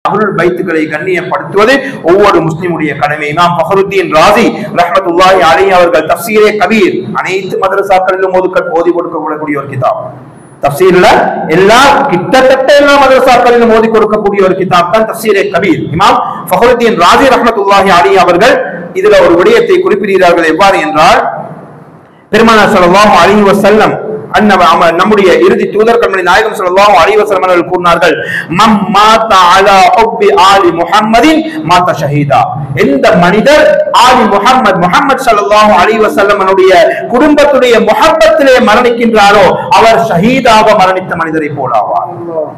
அகலுல் பைத்துகளை கண்ணியப்படுத்துவது ஒவ்வொரு முஸ்லிமுடைய கடமை இமாம் ஃபஹருத்தீன் ராசி ரஹ்மத்துல்லாஹி அலைஹி அவர்கள் தஃசீரே கபீர் அனைத்து மதரசாக்களிலும் ஓதுக்க ஓதி கொடுக்கக்கூடிய ஒரு கிதாப் தப்சீர்ல எல்லா கிட்டத்தட்ட எல்லா மதரசாக்களிலும் ஓதி கொடுக்கக்கூடிய ஒரு கிதாப் தான் தப்சீரே கபீர் இமாம் ஃபஹருத்தீன் ராஜி ரஹ்மத்துல்லாஹி அலி அவர்கள் இதுல ஒரு விடயத்தை குறிப்பிடுகிறார்கள் எவ்வாறு என்றால் பெருமானார் ஸல்லல்லாஹு அலைஹி வஸல்லம் அன்னவ அம- நம்முடைய இறுதி தூதர் கண்மணி நாயகம் ஸல்லல்லாஹு அலைஹி வஸல்லம் அவர்கள் கூறினார்கள் மம் மாத அலா ஹுப்பி ஆலி முஹம்மதின் மாத ஷஹீதா எந்த மனிதர் ஆலி முஹம்மத் முஹம்மத் ஸல்லல்லாஹு அலைஹி வஸல்லம் அவருடைய குடும்பத்துடைய முஹப்பத்திலே மரணிக்கின்றாரோ அவர் ஷஹீதாக மரணித்த மனிதரை போலாவார்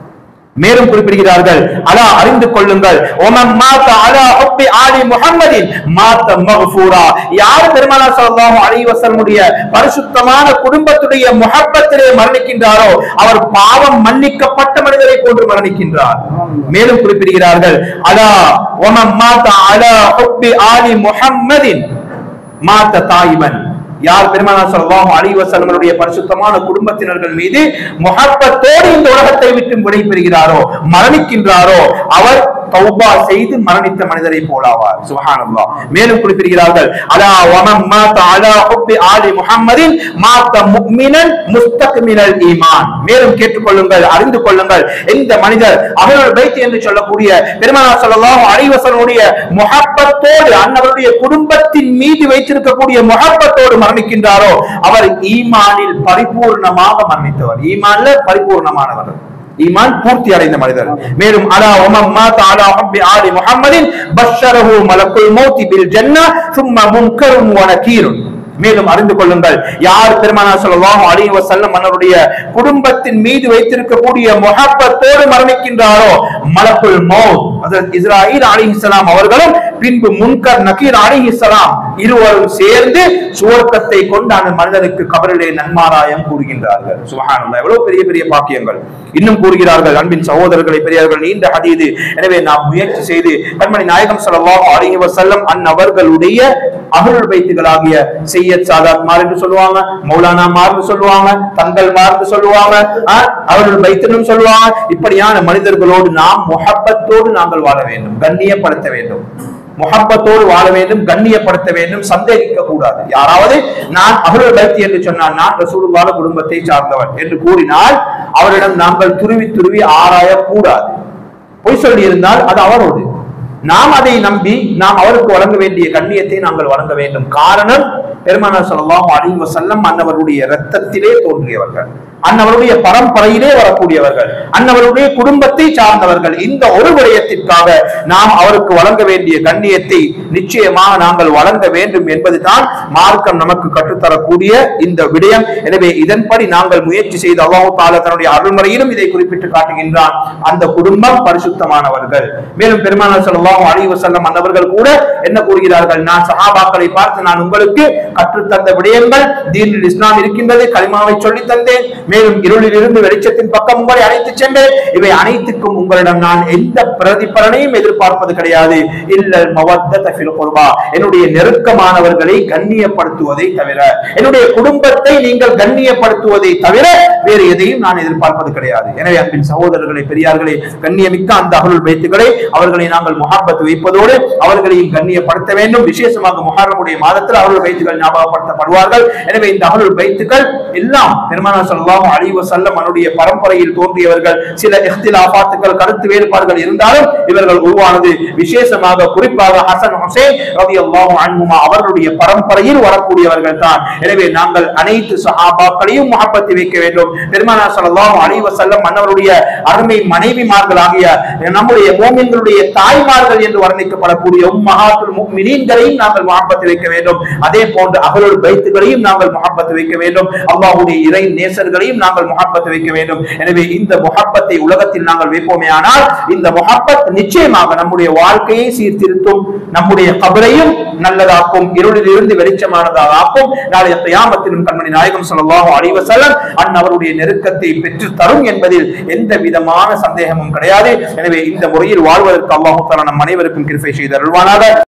மேலும் குறிப்பிடுகிறார்கள் அலா அறிந்து கொள்ளுங்கள் ஒமன் மாத்த அலா ஹுப்பி ஆலி முஹம்மதின் மாத்த மக்ஃபூரா யார் பெருமானார் ஸல்லல்லாஹு அலைஹி வஸல்லமுடைய பரிசுத்தமான குடும்பத்துடைய முஹப்பத்திலே மரணிக்கின்றாரோ அவர் பாவம் மன்னிக்கப்பட்ட மனிதரை போன்று மரணிக்கின்றார் மேலும் குறிப்பிடுகிறார்கள் அலா ஒமன் மாத்த அலா ஹுப்பி ஆலி முஹம்மதின் மாத்த தாயிபன் யார் பெருமானார் ஸல்லல்லாஹு அலைஹி வஸல்லமருடைய பரிசுத்தமான குடும்பத்தினர்கள் மீது முஹப்பத்தோடு இந்த உலகத்தை விட்டு விடைபெறுகிறாரோ மரணிக்கின்றாரோ அவர் தௌபா செய்து மரணித்த மனிதரை போலாவார் சுப்ஹானல்லாஹ் மேலும் குறிப்பிடுகிறார்கள் அலா வமன் மாத அலா ஹுப்பி ஆலி முஹம்மதின் மாத முஃமினன் முஸ்தக்மினல் ஈமான் மேலும் கேட்டுக்கொள்ளுங்கள் அறிந்து கொள்ளுங்கள் இந்த மனிதர் அவர்கள் பைத் என்று சொல்லக்கூடிய பெருமானார் ஸல்லல்லாஹு அலைஹி வஸல்லமுடைய முஹப்பத்தோடு அன்னவருடைய குடும்பத்தின் மீது வைத்திருக்கக்கூடிய முஹப்பத்தோடு மரணிக்கின்றாரோ அவர் ஈமானில் பரிபூர்ணமாக மரணித்தவர் ஈமான்ல பரிபூர்ணமானவர் ஈமான் பூர்த்தி அடைந்த மனிதர் மேலும் அலா உமம் மாத அலா ஹப்பி ஆலி முஹம்மதின் பஷரஹு மலக்குல் மௌத்தி பில் ஜன்னா சும்ம முன்கரும் வ நகீரும் மேலும் அறிந்து கொள்ளுங்கள் யார் பெருமானார் ஸல்லல்லாஹு அலைஹி வஸல்லம் அவருடைய குடும்பத்தின் மீது வைத்திருக்கக்கூடிய முஹப்பத்தோடு மரணிக்கின்றாரோ மலக்குல் மௌத் ஹஜ்ரத் இஸ்ராயீல் அலைஹிஸ்ஸலாம் அவர்களும் பின்பு முன்கர் நகீர் அலைஹிஸ்ஸலாம் இருவரும் சேர்ந்து சுவர்க்கத்தை கொண்டு அந்த மனிதனுக்கு கபரிலே நன்மாராயம் கூறுகின்றார்கள் சுபஹானல்லாஹ் எவ்வளவு பெரிய பெரிய பாக்கியங்கள் இன்னும் கூறுகிறார்கள் அன்பின் சகோதரர்களை பெரியார்கள் நீண்ட ஹதீது எனவே நாம் முயற்சி செய்து கண்மணி நாயகம் ஸல்லல்லாஹு அலைஹி வஸல்லம் அன்னவர்களுடைய அகலுல் பைத்துகளாகிய செய்யத் சாதாத் மார் என்று சொல்லுவாங்க மௌலானா மார்னு சொல்லுவாங்க தங்கள் மார்னு சொல்லுவாங்க ஆ, அவர்கள் பைத்துன்னு சொல்லுவாங்க இப்படியான மனிதர்களோடு நாம் முஹப்பத்தோடு நாங்கள் வாழ வேண்டும் கண்ணியப்படுத்த வேண்டும் முஹப்பத்தோடு வாழ வேண்டும் கண்ணியப்படுத்த வேண்டும் சந்தேகிக்க கூடாது யாராவது நான் அகலுல் பைத் என்று சொன்னால் நான் ரசூலுல்லாஹ் குடும்பத்தை சார்ந்தவன் என்று கூறினால் அவரிடம் நாங்கள் துருவி துருவி ஆராய கூடாது பொய் சொல்லி இருந்தால் அது அவரோடு நாம் அதை நம்பி நாம் அவருக்கு வழங்க வேண்டிய கண்ணியத்தை நாங்கள் வழங்க வேண்டும் காரணம் பெருமானார் ஸல்லல்லாஹு அலைஹி வஸல்லம் அன்னவருடைய இரத்தத்திலே தோன்றியவர்கள் அன்னவருடைய பரம்பரையிலே வரக்கூடியவர்கள் அன்னவருடைய குடும்பத்தை சார்ந்தவர்கள் இந்த ஒரு விடயத்திற்காக நாம் அவருக்கு வழங்க வேண்டிய கண்ணியத்தை நிச்சயமாக நாங்கள் வழங்க வேண்டும் என்பதுதான் மார்க்கம் நமக்கு கற்றுத்தரக்கூடிய இந்த விடயம் எனவே இதன்படி நாங்கள் முயற்சி செய்து அல்லாஹ் தாலா தன்னுடைய அருள்முறையிலும் இதை குறிப்பிட்டு காட்டுகின்றான் அந்த குடும்பம் பரிசுத்தமானவர்கள் மேலும் பெருமானார் ஸல்லல்லாஹு அலைஹி வஸல்லம் அன்னவர்கள் கூட என்ன கூறுகிறார்கள் நான் சஹாபாக்களை பார்த்து நான் உங்களுக்கு கற்றுத்தந்த விடயங்கள் தீனில் இஸ்லாம் இருக்கின்றது கலிமாவை சொல்லி தந்தேன் மேலும் இருளில் இருந்து வெளிச்சத்தின் பக்கம் உங்களை அழைத்து சென்றேன் இவை அனைத்துக்கும் உங்களிடம் நான் எந்த பிரதிபலனையும் எதிர்பார்ப்பது கிடையாது இல்லல் மவத்தத ஃபில் குர்பா என்னுடைய நெருக்கமானவர்களை கண்ணியப்படுத்துவதை தவிர என்னுடைய குடும்பத்தை நீங்கள் கண்ணியப்படுத்துவதை தவிர வேறு எதையும் நான் எதிர்பார்ப்பது கிடையாது எனவே அன்பின் சகோதரர்களை பெரியார்களே கண்ணியமிக்க அந்த அகலுல் பைத்துகளை அவர்களை நாங்கள் முஹாபத் வைப்பதோடு அவர்களையும் கண்ணியப்படுத்த வேண்டும் விசேஷமாக முஹர்ரமுடைய மாதத்தில் அவர்கள் பைத்துகள் ஞாபகப்படுத்தப்படுவார்கள் எனவே இந்த அகலுல் பைத்துகள் எல்லாம் பெருமானார் ஸல்லல்லாஹு அலைஹி வஸல்லம் அவருடைய பரம்பரையில் தோன்றியவர்கள் சில இஃப்திலாஃபாத்துகள் கருத்து வேறுபாடுகள் இருந்தாலும் இவர்கள் உருவானது விசேஷமாக குறிப்பாக ஹசன் ஹுசைன் ரலியல்லாஹு அன்ஹுமா அவர்களுடைய பரம்பரையில் வரக்கூடியவர்கள் தான் எனவே நாங்கள் அனைத்து சஹாபாக்களையும் முஹப்பத்தி வைக்க வேண்டும் பெருமானார் ஸல்லல்லாஹு அலைஹி வஸல்லம் அன்னவருடைய அருமை மனைவிமார்களாகிய நம்முடைய மோமின்களுடைய தாய்மார்கள் என்று வர்ணிக்கப்படக்கூடிய உம்மஹாத்துல் முஃமினீன்களையும் நாங்கள் முஹப்பத்தி வைக்க வேண்டும் அதே போன்று அகலுல் பைத்துகளையும் நாங்கள் முஹப்பத்தி வைக்க வேண்டும் அல்லாஹ்வுடைய இறை நேசர்களையும் நாங்கள் முஹப்பத் வைக்க வேண்டும் எனவே இந்த முஹப்பத்தை உலகத்தில் நாங்கள் வைப்போமே ஆனால் இந்த முஹப்பத் நிச்சயமாக நம்முடைய வாழ்க்கையை சீர்திருத்தும் நம்முடைய கபரையும் நல்லதாக்கும் இருளில் இருந்து வெளிச்சமானதாக ஆக்கும் நாளைய கியாமத்திலும் கண்மணி நாயகம் ஸல்லல்லாஹு அலைஹி வஸல்லம் அன்னவருடைய நெருக்கத்தை பெற்று தரும் என்பதில் எந்த விதமான சந்தேகமும் கிடையாது எனவே இந்த முறையில் வாழ்வதற்கு அல்லாஹ் தஆலா நம் அனைவருக்கும் கிருபை செய்து அருள்வானாக